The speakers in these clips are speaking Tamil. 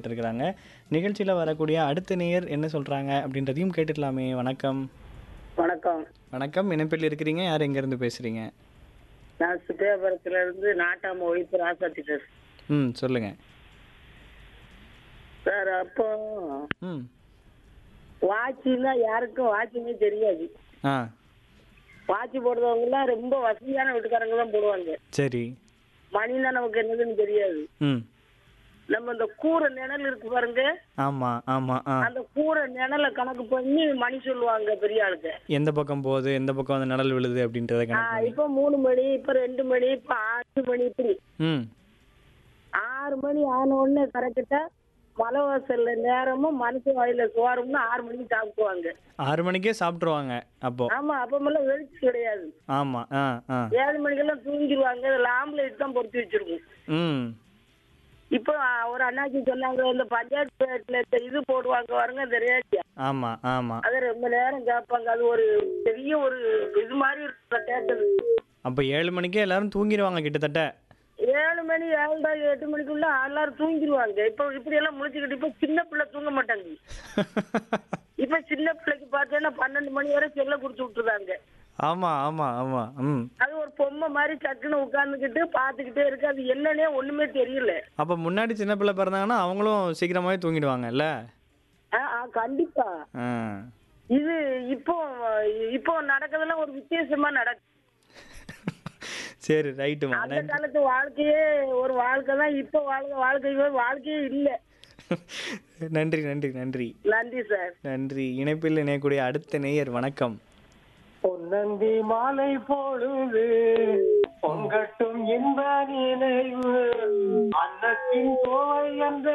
கேட்டிருக்கிறாங்க நிகழ்ச்சியில் வரக்கூடிய அடுத்த நேயர் என்ன சொல்கிறாங்க அப்படின்றதையும் கேட்டுடலாமே வணக்கம் வணக்கம் வணக்கம் இணைப்பில் இருக்கிறீங்க யார் எங்கேருந்து பேசுகிறீங்க நான் சுத்தேபுரத்துல இருந்து நாட்டாம ஒழிப்பு ராசாத்தி பேசுறேன் ம் சொல்லுங்கள் சார் அப்போ ம் வாட்சின்னா யாருக்கும் வாட்சினே தெரியாது ஆ வாட்சி போடுறவங்க எல்லாம் ரொம்ப வசதியான வீட்டுக்காரங்க தான் போடுவாங்க சரி மணின்னா நமக்கு என்னதுன்னு தெரியாது ம் நம்ம இந்த கூரை நிழல் இருக்கு பாருங்க ஆமாம் ஆமாம் ஆ அந்த கூரை நிழலை கணக்கு பண்ணி மணி சொல்லுவாங்க பெரிய ஆளுக்கு எந்த பக்கம் போகுது எந்த பக்கம் வந்து நிழல் விழுது அப்படின்றத ஆ, கணக்கு பண்ணி. இப்ப மூணு மணி இப்ப ரெண்டு மணி இப்ப ஆறு மணி இப்படி ம் ஆறு மணி ஆன உடனே கரெக்டா மலை வாசல்ல நேரமும் மனசு வாயில சோறும்னு ஆறு மணிக்கு சாப்பிடுவாங்க ஆறு மணிக்கே சாப்பிட்ருவாங்க அப்போ ஆமா அப்பமெல்லாம் வெளிச்சம் கிடையாது ஆமாம் ஆ ஆ ஏழு மணிக்கெல்லாம் தூங்கிடுவாங்க லாம்ப் லைட் தான் பொருத்தி வச்சிருக்கும் ம் இப்போ ஆ, ஒரு அண்ணாச்சி சொன்னாங்க இந்த பஞ்சாயத்து ரேட்ல இந்த இது போடுவாங்க பாருங்க இந்த ரேட் ஆமாம் ஆமாம் அதை ரொம்ப நேரம் கேட்பாங்க அது ஒரு பெரிய ஒரு இது மாதிரி இருக்கும் கேட்டது அப்போ ஏழு மணிக்கே எல்லாரும் தூங்கிடுவாங்க கிட்டத்தட்ட ஏழு மணி ஏழரை எட்டு மணிக்குள்ள எல்லாரும் தூங்கிடுவாங்க இப்போ இப்படி எல்லாம் முழிச்சுக்கிட்டு இப்போ சின்ன பிள்ளை தூங்க மாட்டாங்க இப்ப சின்ன பிள்ளைக்கு பார்த்தேன்னா பன்னெண்டு மணி வரை செல்ல குடிச்சு விட்டுருதாங்க ஆமாம் ஆமாம் ஆமாம் ம் அது ஒரு பொம்மை மாதிரி சட்டுன்னு உட்கார்ந்துக்கிட்டு பார்த்துக்கிட்டே இருக்கு அது என்னன்னே ஒண்ணுமே தெரியல அப்போ முன்னாடி சின்ன பிள்ளை பிறந்தாங்கன்னா அவங்களும் சீக்கிரமாகவே தூங்கிடுவாங்கல்ல ஆ, ஆ, கண்டிப்பா ஆ இது இப்போ இப்போ நடக்கிறதெல்லாம் ஒரு வித்தியாசமா நடக்கு சரி ரைட்டுமா அந்த காலத்து வாழ்க்கையே ஒரு வாழ்க்கை தான் இப்போ வாழ்க்கை வாழ்க்கை வாழ்க்கையே இல்ல நன்றி நன்றி நன்றி நன்றி சார் நன்றி இணைப்பில் இணையக்கூடிய அடுத்த நேயர் வணக்கம் பொன்னந்தி மாலை பொழுது பொங்கட்டும் இன்ப நினைவு அன்னத்தின் கோவை என்ற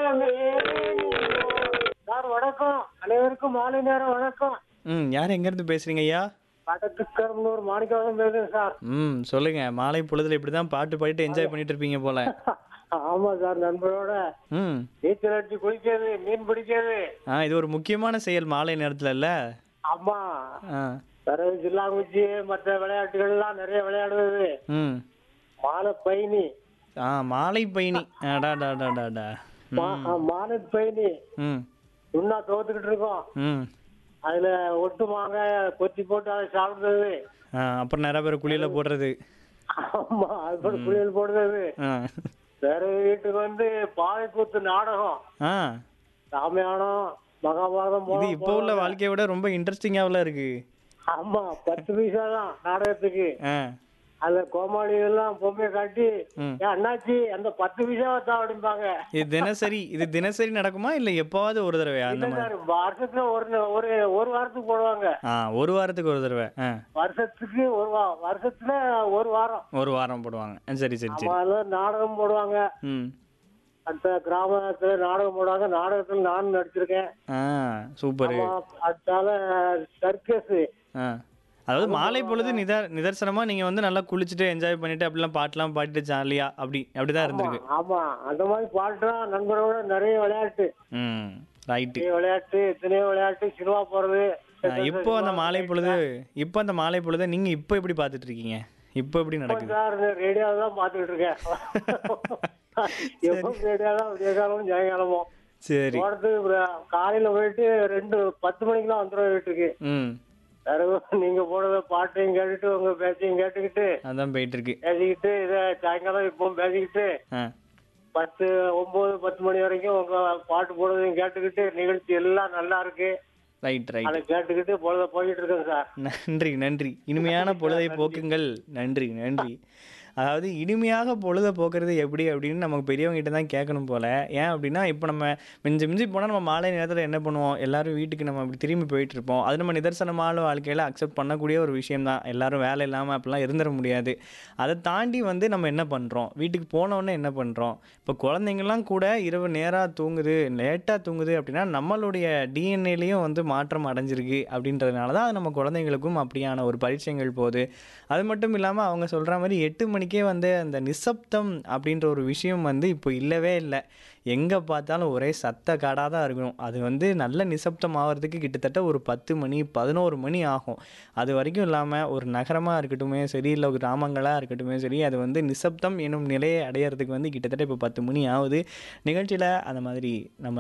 சார் வணக்கம் அனைவருக்கும் மாலை நேரம் வணக்கம் ம் யார் எங்கேருந்து பேசுகிறீங்க ஐயா வடக்கு கரும்பூர் மாணிக்கவாசம் பேசுறேன் சார் ம் சொல்லுங்க மாலை பொழுதுல இப்படி தான் பாட்டு பாடிட்டு என்ஜாய் பண்ணிட்டு இருப்பீங்க போல ஆமா சார் நண்பரோட ம் நீச்சல் அடிச்சு குளிக்கிறது மீன் பிடிக்கிறது ஆ இது ஒரு முக்கியமான செயல் மாலை நேரத்துல இல்ல ஆமா ஆ வேற ஜில்லாங்குச்சி மற்ற விளையாட்டுகள் எல்லாம் நிறைய விளையாடுவது ம் மாலை பயணி ஆ மாலை பயணி அடாடாடாடாடா மாலை பயணி ம் உண்ணா தோத்துக்கிட்டு இருக்கோம் ம் அதுல ஒட்டு மாங்காய் கொத்தி போட்டு அதை சாப்பிடுறது ஆ அப்புறம் நிறைய பேர் குழியில போடுறது ஆமா அது போல குளியல் போடுறது ஆ வேற வீட்டுக்கு வந்து பாவை கூத்து நாடகம் ஆ ராமாயணம் மகாபாரதம் இது போல இப்போ உள்ள வாழ்க்கையை விட ரொம்ப இன்ட்ரெஸ்டிங்காவில் இருக்கு ஆமா பத்து பைசா தான் நாடகத்துக்கு ஆ அதுல கோமாளி எல்லாம் பொம்மையை காட்டி ம். ஏன் அண்ணாச்சி அந்த பத்து பைசாவை தான் அப்படிம்பாங்க இது தினசரி இது தினசரி நடக்குமா இல்லை எப்போவாவது ஒரு தடவை அந்த இல்ல மாதிரி சார் வருஷத்துல ஒரு ஒரு ஒரு வாரத்துக்கு போடுவாங்க ஆ ஒரு வாரத்துக்கு ஒரு தடவை ஆ வருஷத்துக்கு ஒரு வா வருஷத்துல ஒரு வாரம் ஒரு வாரம் போடுவாங்க ஆ, சரி சரி சரி ஆமா அதுல நாடகம் போடுவாங்க ம் அடுத்த கிராமத்துல நாடகம் போடுவாங்க நாடகத்துல நானும் நடிச்சிருக்கேன் ஆ சூப்பரு ஆமா, அடுத்தால சர்க்கஸ் ஆ அதாவது மாலை பொழுது நிதர் நிதர்சனமா நீங்க வந்து நல்லா குளிச்சுட்டு என்ஜாய் பண்ணிட்டு அப்படிலாம் பாட்டுலாம் பாடிட்டு ஜாலியா அப்படி அப்படிதான் இருந்திருக்கு ஆமா அந்த மாதிரி பாட்டுலாம் நண்பரோட நிறைய விளையாட்டு ம் ரைட்டு நிறைய விளையாட்டு எத்தனையோ விளையாட்டு சினிமா போறது இப்போ அந்த மாலை பொழுது இப்போ அந்த மாலை பொழுது நீங்க இப்போ எப்படி பார்த்துட்டு இருக்கீங்க இப்போ எப்படி நடக்குது சார் ரேடியோ தான் பாத்துக்கிட்டு இருக்கேன் எப்போ ரேடியோ தான் விடிய காலமும் ஜெயகாலமும் சரி போறதுக்கு காலையில போயிட்டு ரெண்டு பத்து மணிக்கெல்லாம் வந்துடும் வீட்டுக்கு ம் வேற எதுவும் நீங்க போடுற பாட்டையும் கேட்டுட்டு உங்க பேச்சையும் கேட்டுக்கிட்டு அதான் போயிட்டு இருக்கு பேசிக்கிட்டு இதை சாயங்காலம் இப்பவும் பேசிக்கிட்டு ஆ பத்து ஒன்பது பத்து மணி வரைக்கும் உங்க பாட்டு போடுறதையும் கேட்டுக்கிட்டு நிகழ்ச்சி எல்லாம் நல்லா இருக்கு ரைட் ரைட் அதை கேட்டுக்கிட்டு பொழுத போயிட்டு இருக்கேன் சார் நன்றி நன்றி இனிமையான பொழுதை போக்குங்கள் நன்றி நன்றி அதாவது இனிமையாக பொழுதை போக்குறது எப்படி அப்படின்னு நமக்கு பெரியவங்க கிட்ட தான் கேட்கணும் போல ஏன் அப்படின்னா இப்போ நம்ம மிஞ்சி மிஞ்சி போனால் நம்ம மாலை நேரத்தில் என்ன பண்ணுவோம் எல்லாரும் வீட்டுக்கு நம்ம அப்படி திரும்பி போயிட்டு இருப்போம் அது நம்ம நிதர்சனமான வாழ்க்கையில் அக்செப்ட் பண்ணக்கூடிய ஒரு விஷயம் தான் எல்லாரும் வேலை இல்லாமல் அப்படிலாம் இருந்துட முடியாது அதை தாண்டி வந்து நம்ம என்ன பண்ணுறோம் வீட்டுக்கு போனோடனே என்ன பண்ணுறோம் இப்போ குழந்தைங்கலாம் கூட இரவு நேராக தூங்குது லேட்டாக தூங்குது அப்படின்னா நம்மளுடைய டிஎன்ஏலையும் வந்து மாற்றம் அடைஞ்சிருக்கு அப்படின்றதுனால தான் அது நம்ம குழந்தைங்களுக்கும் அப்படியான ஒரு பரிச்சயங்கள் போகுது அது மட்டும் இல்லாமல் அவங்க சொல்கிற மாதிரி எட்டு மணிக்கே வந்து அந்த நிசப்தம் அப்படின்ற ஒரு விஷயம் வந்து இப்போ இல்லவே இல்லை எங்கே பார்த்தாலும் ஒரே சத்த காடாக தான் இருக்கணும் அது வந்து நல்ல நிசப்தம் ஆகிறதுக்கு கிட்டத்தட்ட ஒரு பத்து மணி பதினோரு மணி ஆகும் அது வரைக்கும் இல்லாமல் ஒரு நகரமாக இருக்கட்டுமே சரி இல்லை ஒரு கிராமங்களாக இருக்கட்டுமே சரி அது வந்து நிசப்தம் எனும் நிலையை அடையிறதுக்கு வந்து கிட்டத்தட்ட இப்போ பத்து மணி ஆகுது நிகழ்ச்சியில் அந்த மாதிரி நம்ம